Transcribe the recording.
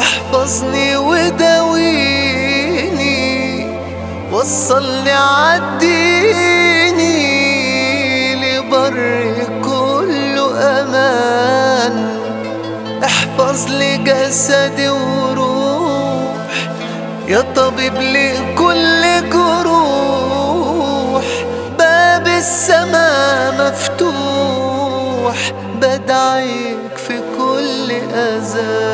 واحفظني وداويني وصلني عديني لبر كله امان احفظ لي جسدي وروح يا طبيب لكل جروح باب السماء مفتوح بدعيك في كل أذان